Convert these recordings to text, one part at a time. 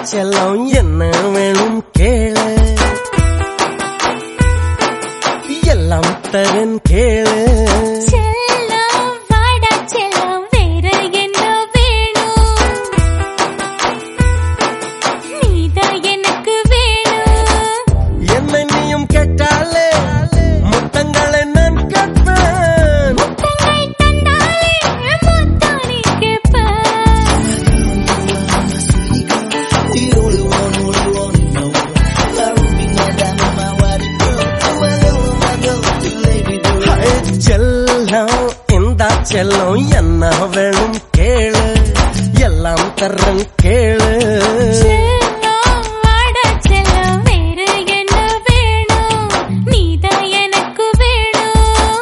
செல்லம் என்ன வேணும் கேளு எல்லாம் தரன் கேளு செல்லம் வாடா செல்லம் வேற என்ன வேணும் நீதான் எனக்கு வேணும் என்னை நீயும் கேட்டாலே முத்தங்களை நான் கேட்பேன் முத்தங்கள் தந்தாலே முத்தானே கேட்பேன் செல்லம் இந்த செல்லம் என்ன வேணும் கேளு எல்லாம் தரன் கேளு செல்லம் வாடா செல்லம் வேற என்ன வேணும் நீதான் எனக்கு வேணும்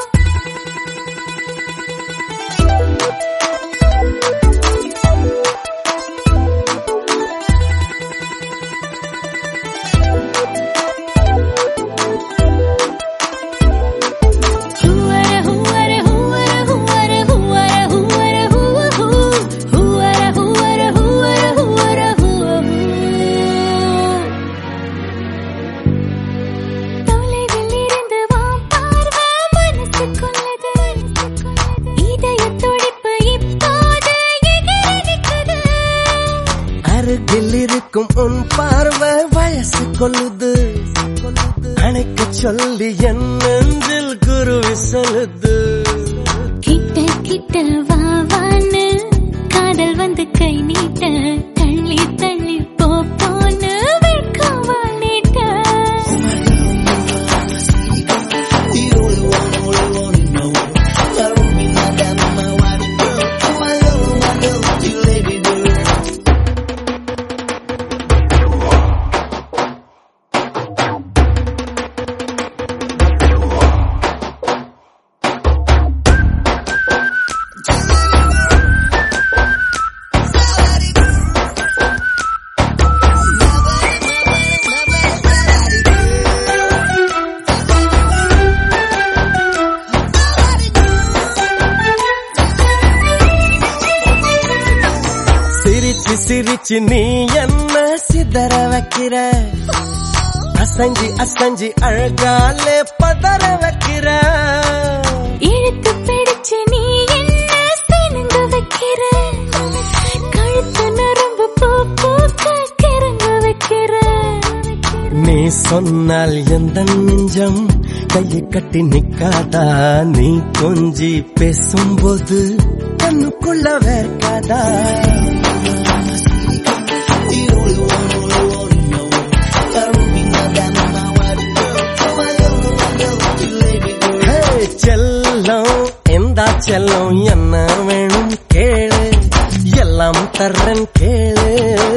ஹூவர ஹூவர ஹூவர ஹூவர ஹூவர ஹூவர ஹூவ ஹூ ஹூவர ஹூவர ஹூவர ஹூவர ஹூவ தொலைவில் இருந்து வா பார்வை மனசு கொள்ளது இதய துடிப்பு இப்போது எகிரடிக்குது அருகில் இருக்கும் உன் பார்வை வயசு கொள்ளுது அணைக்க சொல்லி என் நெஞ்சில் குருவி சொல்லுது கிட்ட கிட்ட வா வான்னு காதல் வந்து கை நீட்ட தள்ளி தள்ளி போ போன்னு வெட்கமா நீட்ட சிரிச்சு சிரிச்சு நீ என்ன சிதற வைக்கிற அசஞ்சி அசஞ்சி அழகாலே பதற வைக்கிற இழுத்து பிடிச்சு நீ என்ன சினுங்க வைக்கிற கழுத்து நரம்பு பூ பூக்க கிறங்க வைக்கிற நீ சொன்னால் எந்த நெஞ்சம் கையை கட்டி நிக்காதா நீ கொஞ்சி பேசும்போது கண்ணுக்குள்ள வேர்க்காதா ஹே, செல்லம் எந்த செல்லம் என்ன வேணும் கேளு எல்லாம் தர்றன் கேளு